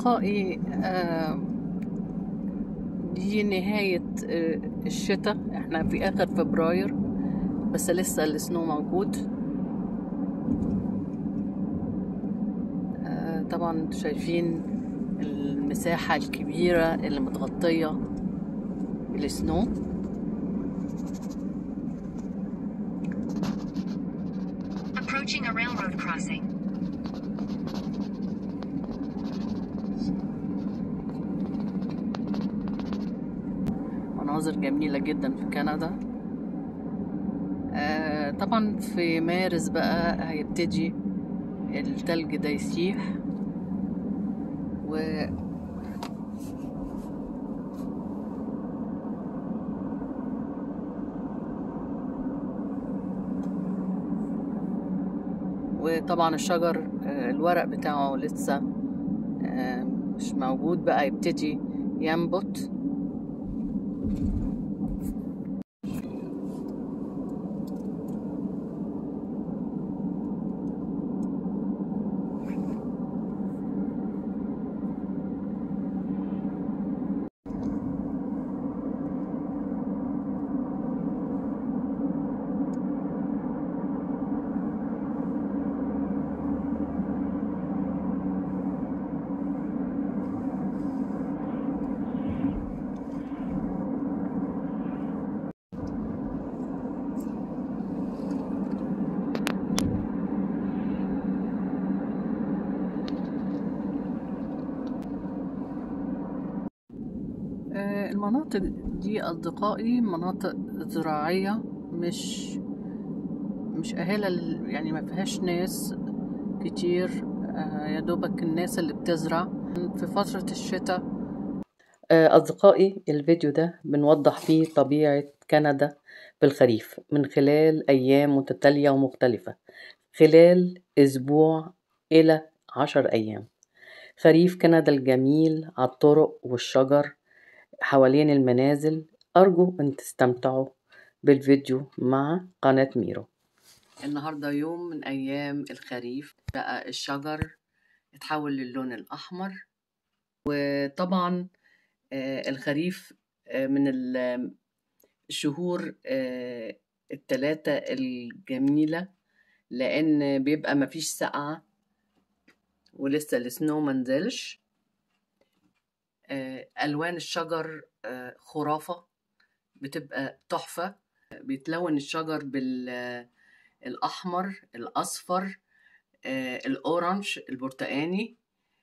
أصدقائي آه، دي نهاية آه، الشتاء احنا في آخر فبراير بس لسه السنو موجود آه، طبعا انتوا شايفين المساحة الكبيرة اللي متغطية بالسنو Approaching a railroad crossing. مناظر جميلة جدا في كندا آه، طبعا في مارس بقى هيبتدي التلج ده يسيح و وطبعا الشجر آه، الورق بتاعه لسه آه، مش موجود بقى يبتدي ينبت آه، المناطق دي أصدقائي مناطق زراعية مش مش أهالة ال- يعني ما فيهاش ناس كتير آه، يا دوبك الناس اللي بتزرع في فترة الشتاء آه، أصدقائي الفيديو ده بنوضح فيه طبيعة كندا في الخريف من خلال أيام متتالية ومختلفة خلال أسبوع إلى عشر أيام خريف كندا الجميل على الطرق والشجر حوالين المنازل أرجو أن تستمتعوا بالفيديو مع قناة ميرو النهاردة يوم من أيام الخريف بقى الشجر اتحول للون الأحمر وطبعا آه، الخريف آه، من ال- الشهور آه، التلاتة الجميلة لأن بيبقى مفيش سقعة ولسه السنو منزلش آه، ألوان الشجر آه، خرافة بتبقى تحفة بيتلون الشجر بالأحمر الأصفر آه، الأورنج البرتقاني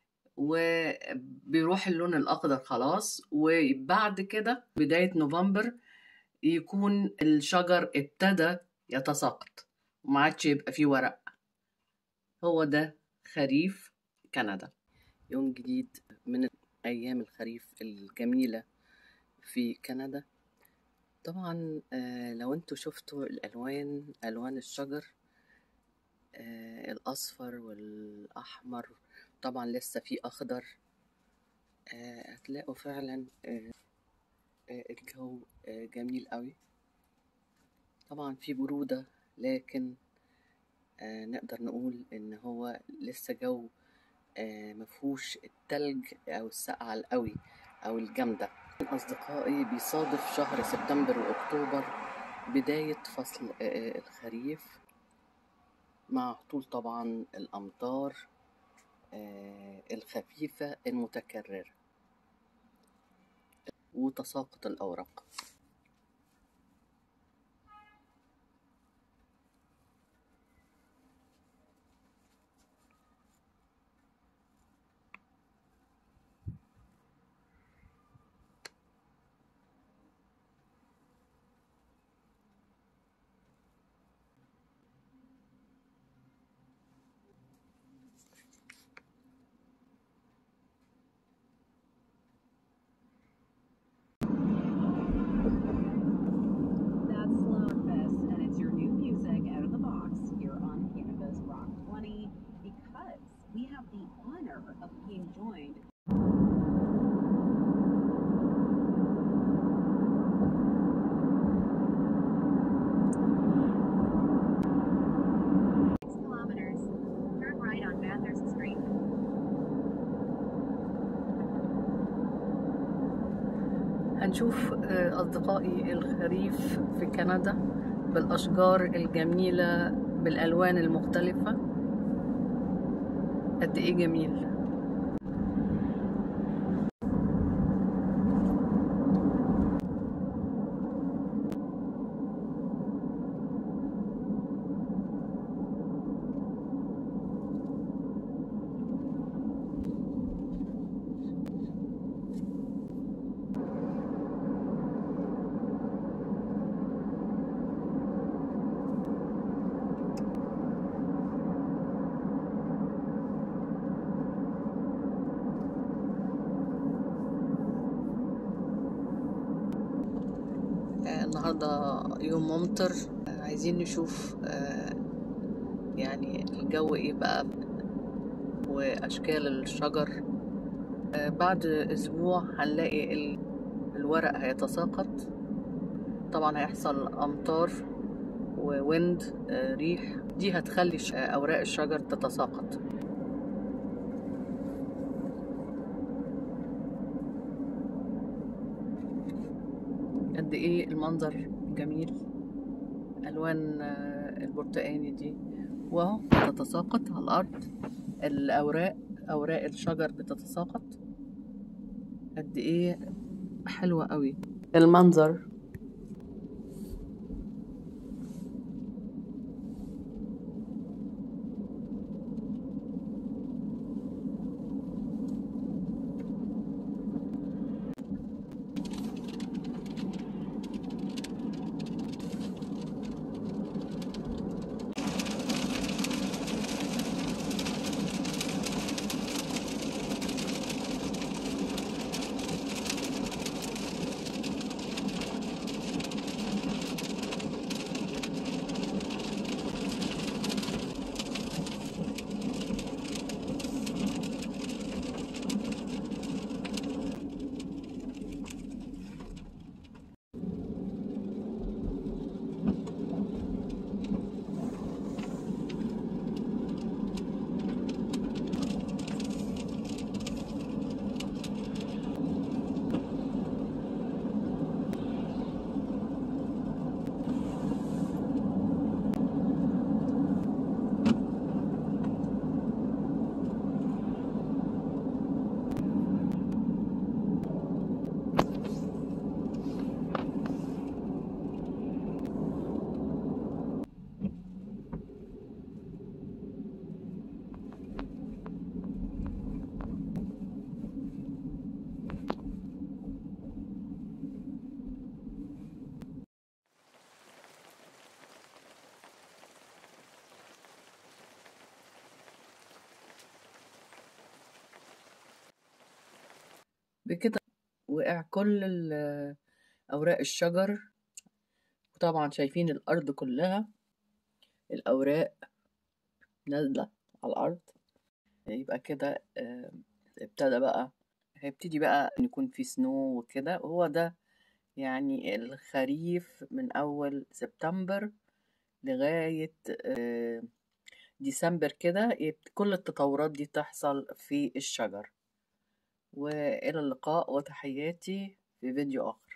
وبيروح اللون الأخضر خلاص وبعد كده بداية نوفمبر يكون الشجر ابتدى يتساقط وما عادش يبقى فيه ورق هو ده خريف كندا يوم جديد من أيام الخريف الجميلة في كندا طبعا آه، لو انتوا شفتوا الألوان ألوان الشجر آه، الأصفر والأحمر طبعا لسه في أخضر آه، هتلاقوا فعلا آه، آه، الجو آه، جميل قوي طبعا في برودة لكن آه، نقدر نقول إن هو لسه جو آه، مفهوش التلج أو السقعة القوي أو الجامدة أصدقائي بيصادف شهر سبتمبر وأكتوبر بداية فصل آه، آه، الخريف مع هطول طبعا الأمطار آه، الخفيفة المتكررة وتساقط الأوراق هنشوف آه، أصدقائي الخريف في كندا بالأشجار الجميلة بالألوان المختلفة قد إيه جميل آه، النهاردة يوم ممطر آه، عايزين نشوف آه، يعني الجو ايه بقى وأشكال الشجر آه، بعد أسبوع هنلاقي ال- الورق هيتساقط طبعا هيحصل أمطار وويند آه، ريح دي هتخلي ش- آه، أوراق الشجر تتساقط قد ايه المنظر جميل ألوان آه، البرتقاني دي واهو بتتساقط على الأرض الأوراق أوراق الشجر بتتساقط قد ايه حلوة قوي المنظر بكده وقع كل ال- أوراق الشجر وطبعا شايفين الأرض كلها الأوراق نازلة على الأرض يبقى كده آه، ابتدى بقى هيبتدي بقى إن يكون في سنو وكده وهو ده يعني الخريف من أول سبتمبر لغاية آه، ديسمبر كده يبت- كل التطورات دي تحصل في الشجر وإلى اللقاء وتحياتي في فيديو آخر